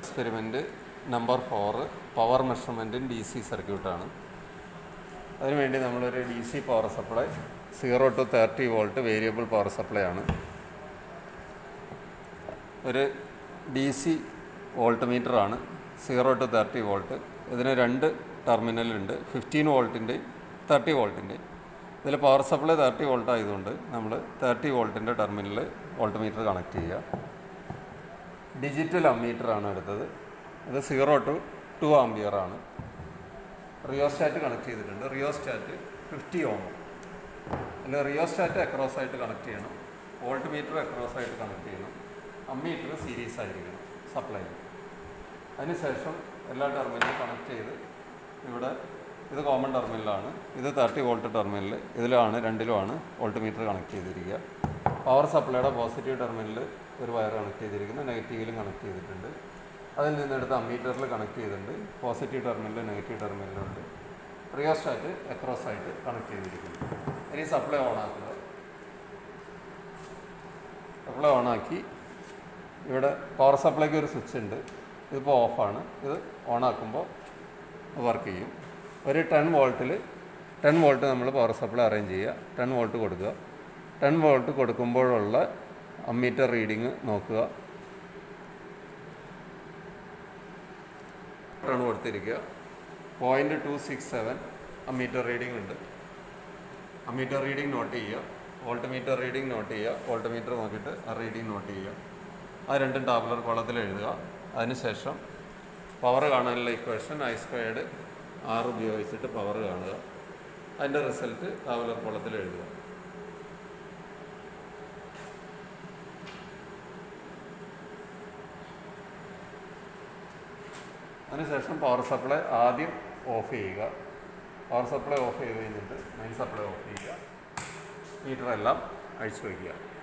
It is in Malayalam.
experiment number four power measurement in D C സർക്യൂട്ടാണ് അതിനുവേണ്ടി നമ്മളൊരു D C power supply zero to thirty volt variable power supply ആണ് ഒരു ഡി സി വോൾട്ട് മീറ്ററാണ് സീറോ ടു തേർട്ടി വോൾട്ട് ഇതിന് രണ്ട് ടെർമിനലുണ്ട് ഫിഫ്റ്റീൻ വോൾട്ടിൻ്റെയും തേർട്ടി വോൾട്ടിൻ്റെയും ഇതിൽ പവർ സപ്ലൈ തേർട്ടി വോൾട്ട് ആയതുകൊണ്ട് നമ്മൾ തേർട്ടി വോൾട്ടിൻ്റെ ടെർമിനൽ വോൾട്ട് മീറ്റർ കണക്ട് ചെയ്യുക ഡിജിറ്റൽ അമ്മീറ്ററാണ് എടുത്തത് ഇത് സീറോ ടു ടു ആംബിയർ ആണ് റിയോസ്റ്റാറ്റ് കണക്ട് ചെയ്തിട്ടുണ്ട് റിയോസ്റ്റാറ്റ് ഫിഫ്റ്റി ഓം അല്ല റിയോസ്റ്റാറ്റ് അക്രോസ് ആയിട്ട് കണക്ട് ചെയ്യണം വോൾട്ട് മീറ്റർ അക്രോസ് ആയിട്ട് കണക്ട് ചെയ്യണം അമ്മീറ്റർ സീരീസ് ആയിരിക്കണം സപ്ലൈ അതിനുശേഷം എല്ലാ ടെർമിനലും കണക്ട് ചെയ്ത് ഇവിടെ ഇത് കോമൺ ടെർമിനലാണ് ഇത് തേർട്ടി വോൾട്ട് ടെർമിനൽ ഇതിലാണ് രണ്ടിലുമാണ് വോൾട്ട് മീറ്റർ കണക്ട് ചെയ്തിരിക്കുക പവർ സപ്ലൈയുടെ പോസിറ്റീവ് ടെർമിനലിൽ ഒരു വയർ കണക്ട് ചെയ്തിരിക്കുന്നു നെഗറ്റീവിലും കണക്ട് ചെയ്തിട്ടുണ്ട് അതിൽ നിന്നെടുത്ത് അമ്മീറ്ററിൽ കണക്ട് ചെയ്തിട്ടുണ്ട് പോസിറ്റീവ് ടെർമിനലും നെഗറ്റീവ് ടെർമിനലും ഉണ്ട് റിയോസ്റ്റാറ്റ് അക്രോസ് ആയിട്ട് കണക്ട് ചെയ്തിരിക്കുന്നു ഇനി സപ്ലൈ ഓൺ ആക്കുക സപ്ലൈ ഓൺ ആക്കി ഇവിടെ പവർ സപ്ലൈക്ക് ഒരു സ്വിച്ച് ഉണ്ട് ഇതിപ്പോൾ ഓഫാണ് ഇത് ഓൺ ആക്കുമ്പോൾ വർക്ക് ചെയ്യും ഒരു ടെൻ വോൾട്ടിൽ ടെൻ വോൾട്ട് നമ്മൾ പവർ സപ്ലൈ അറേഞ്ച് ചെയ്യുക ടെൻ വോൾട്ട് കൊടുക്കുക ടെൻ വോൾട്ട് കൊടുക്കുമ്പോഴുള്ള അമ്മീറ്റർ റീഡിങ് നോക്കുക ടെൺ കൊടുത്തിരിക്കുക point two six seven ammeter reading ഉണ്ട് അമ്മീറ്റർ റീഡിംഗ് നോട്ട് ചെയ്യുക വോൾട്ട് മീറ്റർ റീഡിംഗ് നോട്ട് ചെയ്യുക വോൾട്ട് മീറ്റർ നോക്കിയിട്ട് ആ റീഡിംഗ് നോട്ട് ചെയ്യുക ആ രണ്ടും ടാബ്ലർ കോളത്തിൽ എഴുതുക അതിനുശേഷം പവർ കാണാനുള്ള ഇക്വേഷൻ ഐ സ്ക്വയർഡ് ആർ ഉപയോഗിച്ചിട്ട് പവർ കാണുക അതിൻ്റെ റിസൾട്ട് ടാബ്ലർ കോളത്തിൽ എഴുതുക അതിനുശേഷം പവർ സപ്ലൈ ആദ്യം ഓഫ് ചെയ്യുക പവർ സപ്ലൈ ഓഫ് ചെയ്ത് കഴിഞ്ഞിട്ട് മെയിൻ സപ്ലൈ ഓഫ് ചെയ്യുക മീറ്ററെല്ലാം അഴിച്ചു വയ്ക്കുക